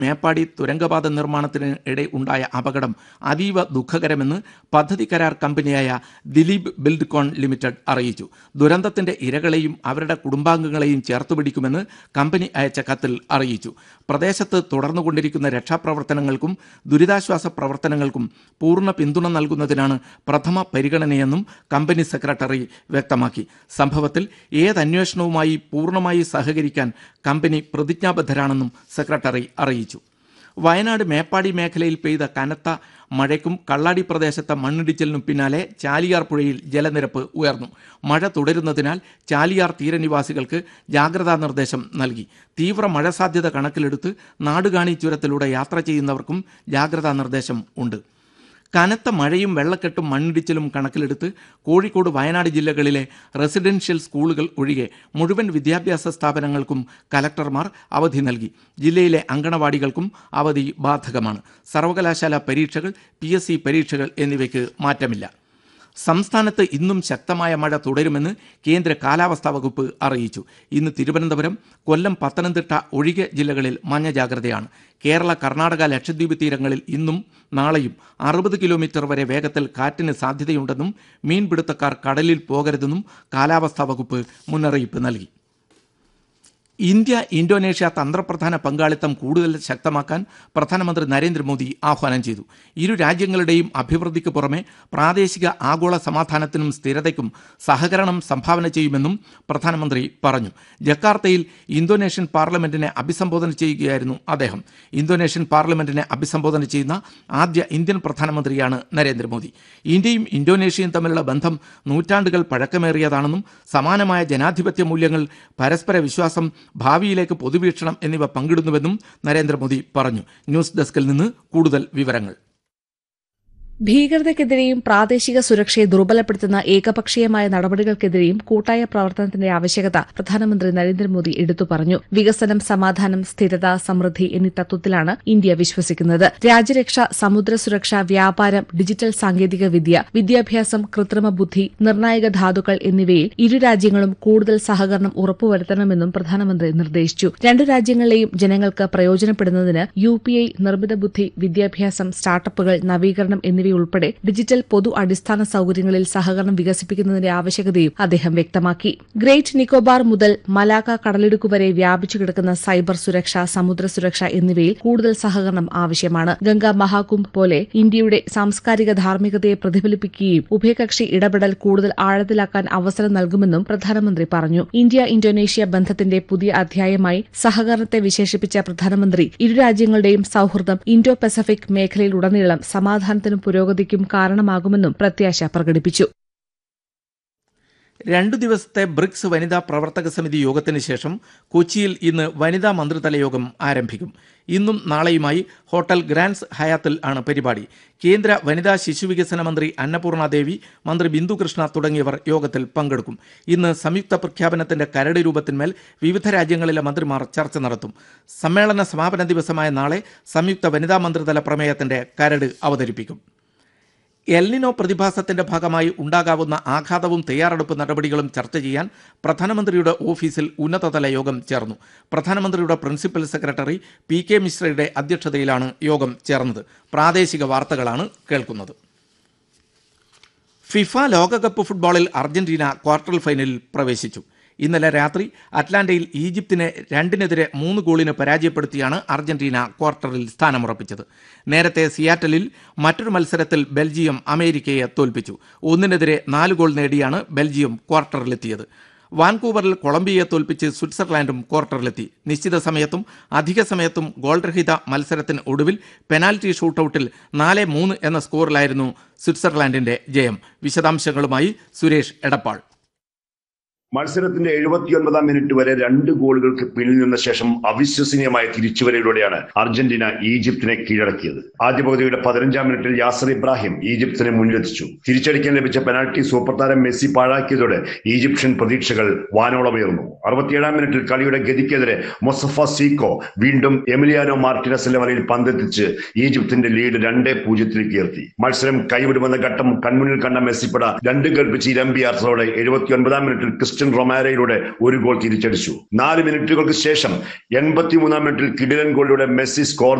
മേപ്പാടി തുരങ്കപാത നിർമ്മാണത്തിന് ഇടെ ഉണ്ടായ അപകടം അതീവ ദുഃഖകരമെന്ന് പദ്ധതി കരാർ കമ്പനിയായ ദിലീപ് ബിൽഡ്കോൺ ലിമിറ്റഡ് അറിയിച്ചു ദുരന്തത്തിന്റെ ഇരകളെയും അവരുടെ കുടുംബാംഗങ്ങളെയും ചേർത്തുപിടിക്കുമെന്ന് കമ്പനി അയച്ച കത്തിൽ അറിയിച്ചു പ്രദേശത്ത് തുടർന്നുകൊണ്ടിരിക്കുന്ന രക്ഷാപ്രവർത്തനങ്ങൾക്കും ദുരിതാശ്വാസ പ്രവർത്തനങ്ങൾക്കും പൂർണ്ണ പിന്തുണ നൽകുന്നതിനാണ് പ്രഥമ പരിഗണനയെന്നും കമ്പനി സെക്രട്ടറി വ്യക്തമാക്കി സംഭവത്തിൽ ഏത് അന്വേഷണവുമായി പൂർണ്ണമായി സഹകരിക്കാൻ കമ്പനി പ്രതിജ്ഞാബദ്ധരാണെന്നും സെക്രട്ടറി അറിയിച്ചു വയനാട് മേപ്പാടി മേഖലയിൽ പെയ്ത കനത്ത മഴയ്ക്കും കള്ളാടി പ്രദേശത്തെ മണ്ണിടിച്ചിലിനും പിന്നാലെ ചാലിയാർ പുഴയിൽ ജലനിരപ്പ് ഉയർന്നു മഴ തുടരുന്നതിനാൽ ചാലിയാർ തീരനിവാസികൾക്ക് ജാഗ്രതാ നിർദ്ദേശം നൽകി തീവ്ര മഴ സാധ്യത കണക്കിലെടുത്ത് നാടുകാണി ചുരത്തിലൂടെ യാത്ര ചെയ്യുന്നവർക്കും ജാഗ്രതാ നിർദ്ദേശം ഉണ്ട് കനത്ത മഴയും വെള്ളക്കെട്ടും മണ്ണിടിച്ചിലും കണക്കിലെടുത്ത് കോഴിക്കോട് വയനാട് ജില്ലകളിലെ റെസിഡൻഷ്യൽ സ്കൂളുകൾ ഒഴികെ മുഴുവൻ വിദ്യാഭ്യാസ സ്ഥാപനങ്ങൾക്കും കലക്ടർമാർ അവധി നൽകി ജില്ലയിലെ അങ്കണവാടികൾക്കും അവധി ബാധകമാണ് സർവകലാശാല പരീക്ഷകൾ പി പരീക്ഷകൾ എന്നിവയ്ക്ക് മാറ്റമില്ല സംസ്ഥാനത്ത് ഇന്നും ശക്തമായ മഴ തുടരുമെന്ന് കേന്ദ്ര കാലാവസ്ഥാ വകുപ്പ് അറിയിച്ചു ഇന്ന് തിരുവനന്തപുരം കൊല്ലം പത്തനംതിട്ട ഒഴികെ ജില്ലകളിൽ മഞ്ഞ ജാഗ്രതയാണ് കേരള കർണാടക ലക്ഷദ്വീപ് തീരങ്ങളിൽ ഇന്നും നാളെയും അറുപത് കിലോമീറ്റർ വരെ വേഗത്തിൽ കാറ്റിന് സാധ്യതയുണ്ടെന്നും മീൻപിടുത്തക്കാർ കടലിൽ പോകരുതെന്നും കാലാവസ്ഥാ വകുപ്പ് മുന്നറിയിപ്പ് നൽകി ഇന്ത്യ ഇന്തോനേഷ്യ തന്ത്രപ്രധാന പങ്കാളിത്തം കൂടുതൽ ശക്തമാക്കാൻ പ്രധാനമന്ത്രി നരേന്ദ്രമോദി ആഹ്വാനം ചെയ്തു ഇരു രാജ്യങ്ങളുടെയും അഭിവൃദ്ധിക്ക് പുറമെ പ്രാദേശിക ആഗോള സമാധാനത്തിനും സ്ഥിരതയ്ക്കും സഹകരണം സംഭാവന ചെയ്യുമെന്നും പ്രധാനമന്ത്രി പറഞ്ഞു ജക്കാർത്തയിൽ ഇന്തോനേഷ്യൻ പാർലമെന്റിനെ അഭിസംബോധന ചെയ്യുകയായിരുന്നു അദ്ദേഹം ഇന്തോനേഷ്യൻ പാർലമെന്റിനെ അഭിസംബോധന ചെയ്യുന്ന ആദ്യ ഇന്ത്യൻ പ്രധാനമന്ത്രിയാണ് നരേന്ദ്രമോദി ഇന്ത്യയും ഇന്തോനേഷ്യയും തമ്മിലുള്ള ബന്ധം നൂറ്റാണ്ടുകൾ പഴക്കമേറിയതാണെന്നും സമാനമായ ജനാധിപത്യ മൂല്യങ്ങൾ പരസ്പര വിശ്വാസം ഭാവിയിലേക്ക് പൊതുവീക്ഷണം എന്നിവ പങ്കിടുന്നുവെന്നും നരേന്ദ്രമോദി പറഞ്ഞു ന്യൂസ് ഡെസ്കിൽ നിന്ന് കൂടുതൽ വിവരങ്ങൾ ഭീകരതയ്ക്കെതിരെയും പ്രാദേശിക സുരക്ഷയെ ദുർബലപ്പെടുത്തുന്ന ഏകപക്ഷീയമായ നടപടികൾക്കെതിരെയും കൂട്ടായ പ്രവർത്തനത്തിന്റെ ആവശ്യകത പ്രധാനമന്ത്രി നരേന്ദ്രമോദി എടുത്തു പറഞ്ഞു വികസനം സമാധാനം സ്ഥിരത സമൃദ്ധി എന്നീ തത്വത്തിലാണ് ഇന്ത്യ വിശ്വസിക്കുന്നത് രാജ്യരക്ഷ സമുദ്ര സുരക്ഷ വ്യാപാരം ഡിജിറ്റൽ സാങ്കേതിക വിദ്യ വിദ്യാഭ്യാസം കൃത്രിമ ബുദ്ധി നിർണായക ധാതുക്കൾ എന്നിവയിൽ ഇരു രാജ്യങ്ങളും കൂടുതൽ സഹകരണം ഉറപ്പുവരുത്തണമെന്നും പ്രധാനമന്ത്രി നിർദ്ദേശിച്ചു രണ്ടു രാജ്യങ്ങളിലെയും ജനങ്ങൾക്ക് പ്രയോജനപ്പെടുന്നതിന് യു പി ഐ നിർമ്മിത ബുദ്ധി വിദ്യാഭ്യാസം സ്റ്റാർട്ടപ്പുകൾ നവീകരണം എന്നിവ ഉൾപ്പെടെ ഡിജിറ്റൽ പൊതു അടിസ്ഥാന സൌകര്യങ്ങളിൽ സഹകരണം വികസിപ്പിക്കുന്നതിന്റെ ആവശ്യകതയും അദ്ദേഹം വ്യക്തമാക്കി ഗ്രേറ്റ് നിക്കോബാർ മുതൽ മലാക്ക കടലിടുക്ക് വരെ വ്യാപിച്ചു കിടക്കുന്ന സൈബർ സുരക്ഷ സമുദ്ര സുരക്ഷ എന്നിവയിൽ കൂടുതൽ സഹകരണം ആവശ്യമാണ് ഗംഗ മഹാകുംഭ് പോലെ ഇന്ത്യയുടെ സാംസ്കാരിക ധാർമ്മികതയെ പ്രതിഫലിപ്പിക്കുകയും ഉഭയകക്ഷി ഇടപെടൽ കൂടുതൽ ആഴത്തിലാക്കാൻ അവസരം നൽകുമെന്നും പ്രധാനമന്ത്രി പറഞ്ഞു ഇന്ത്യ ഇന്തോനേഷ്യ ബന്ധത്തിന്റെ പുതിയ അധ്യായമായി സഹകരണത്തെ വിശേഷിപ്പിച്ച പ്രധാനമന്ത്രി ഇരു രാജ്യങ്ങളുടെയും സൌഹൃദം ഇന്തോ പസഫിക് മേഖലയിലുടനീളം സമാധാനത്തിനും പുരോഗതിക്കും കാരണമാകുമെന്നും പ്രത്യാശ പ്രകടിപ്പിച്ചു രണ്ടു ദിവസത്തെ ബ്രിക്സ് വനിതാ പ്രവർത്തക സമിതി യോഗത്തിന് ശേഷം കൊച്ചിയിൽ ഇന്ന് വനിതാ മന്ത്രിതല യോഗം ആരംഭിക്കും ഇന്നും നാളെയുമായി ഹോട്ടൽ ഗ്രാൻഡ്സ് ഹയാത്തിൽ ആണ് പരിപാടി കേന്ദ്ര വനിതാ ശിശുവികസന മന്ത്രി അന്നപൂർണ ദേവി മന്ത്രി ബിന്ദു കൃഷ്ണ തുടങ്ങിയവർ യോഗത്തിൽ പങ്കെടുക്കും ഇന്ന് സംയുക്ത പ്രഖ്യാപനത്തിന്റെ കരട് രൂപത്തിന്മേൽ വിവിധ രാജ്യങ്ങളിലെ മന്ത്രിമാർ ചർച്ച നടത്തും സമ്മേളന സമാപന ദിവസമായ നാളെ സംയുക്ത വനിതാ മന്ത്രിതല പ്രമേയത്തിന്റെ കരട് അവതരിപ്പിക്കും എൽനിനോ പ്രതിഭാസത്തിന്റെ ഭാഗമായി ഉണ്ടാകാവുന്ന ആഘാതവും തയ്യാറെടുപ്പ് നടപടികളും ചർച്ച ചെയ്യാൻ പ്രധാനമന്ത്രിയുടെ ഓഫീസിൽ ഉന്നതതല യോഗം ചേർന്നു പ്രധാനമന്ത്രിയുടെ പ്രിൻസിപ്പൽ സെക്രട്ടറി പി കെ മിശ്രയുടെ അധ്യക്ഷതയിലാണ് യോഗം ചേർന്നത് പ്രാദേശിക വാർത്തകളാണ് കേൾക്കുന്നത് ഫിഫ ലോകകപ്പ് ഫുട്ബോളിൽ അർജന്റീന ക്വാർട്ടർ ഫൈനലിൽ പ്രവേശിച്ചു ഇന്നലെ രാത്രി അറ്റ്ലാന്റയിൽ ഈജിപ്തിനെ രണ്ടിനെതിരെ മൂന്ന് ഗോളിന് പരാജയപ്പെടുത്തിയാണ് അർജന്റീന ക്വാർട്ടറിൽ സ്ഥാനമുറപ്പിച്ചത് നേരത്തെ സിയാറ്റലിൽ മറ്റൊരു മത്സരത്തിൽ ബെൽജിയം അമേരിക്കയെ തോൽപ്പിച്ചു ഒന്നിനെതിരെ നാല് ഗോൾ നേടിയാണ് ബെൽജിയം ക്വാർട്ടറിലെത്തിയത് വാൻകൂവറിൽ കൊളംബിയയെ തോൽപ്പിച്ച് സ്വിറ്റ്സർലാൻഡും ക്വാർട്ടറിലെത്തി നിശ്ചിത സമയത്തും അധിക സമയത്തും ഗോൾരഹിത മത്സരത്തിന് ഒടുവിൽ പെനാൽറ്റി ഷൂട്ടൌട്ടിൽ നാല് മൂന്ന് എന്ന സ്കോറിലായിരുന്നു സ്വിറ്റ്സർലാൻഡിന്റെ ജയം വിശദാംശങ്ങളുമായി സുരേഷ് എടപ്പാൾ മത്സരത്തിന്റെ എഴുപത്തിയൊൻപതാം മിനിറ്റ് വരെ രണ്ട് ഗോളുകൾക്ക് പിന്നിൽ നിന്ന ശേഷം അവിശ്വസനീയമായ തിരിച്ചുവരയിലൂടെയാണ് അർജന്റീന ഈജിപ്തിനെ കീഴടക്കിയത് ആദ്യ പകുതിയുടെ പതിനഞ്ചാം മിനിറ്റിൽ യാസർ ഇബ്രാഹിം ഈജിപ്തിനെ മുന്നിലെത്തിച്ചു തിരിച്ചടിക്കാൻ ലഭിച്ച പെനാൽറ്റി സൂപ്പർ താരം മെസ്സി പാഴാക്കിയതോടെ ഈജിപ്ഷ്യൻ പ്രതീക്ഷകൾ വാനോളമുയർന്നു അറുപത്തിയേഴാം മിനിറ്റിൽ കളിയുടെ ഗതിക്കെതിരെ മൊസഫ സീക്കോ വീണ്ടും എമിലിയാനോ മാർട്ടിനസിന്റെ വലയിൽ പന്തെത്തിച്ച് ഈജിപ്തിന്റെ ലീഡ് രണ്ടേ പൂജ്യത്തിലേക്ക് ഉയർത്തി മത്സരം കൈവിടുമെന്ന ഘട്ടം കൺമുന്നിൽ കണ്ട മെസ്സിപ്പട രണ്ട് കൽപ്പിച്ച് ഇരമ്പി ആർസലോടെ എഴുപത്തിയൊൻപതാം മിനിറ്റിൽ ക്രിസ്റ്റ്യാനോ ക്രിസ്ത്യൻ റൊമാരയിലൂടെ ഒരു ഗോൾ തിരിച്ചടിച്ചു നാല് മിനിറ്റുകൾക്ക് ശേഷം എൺപത്തിമൂന്നാം മിനിറ്റിൽ കിടിലൻ ഗോളിലൂടെ മെസ്സി സ്കോർ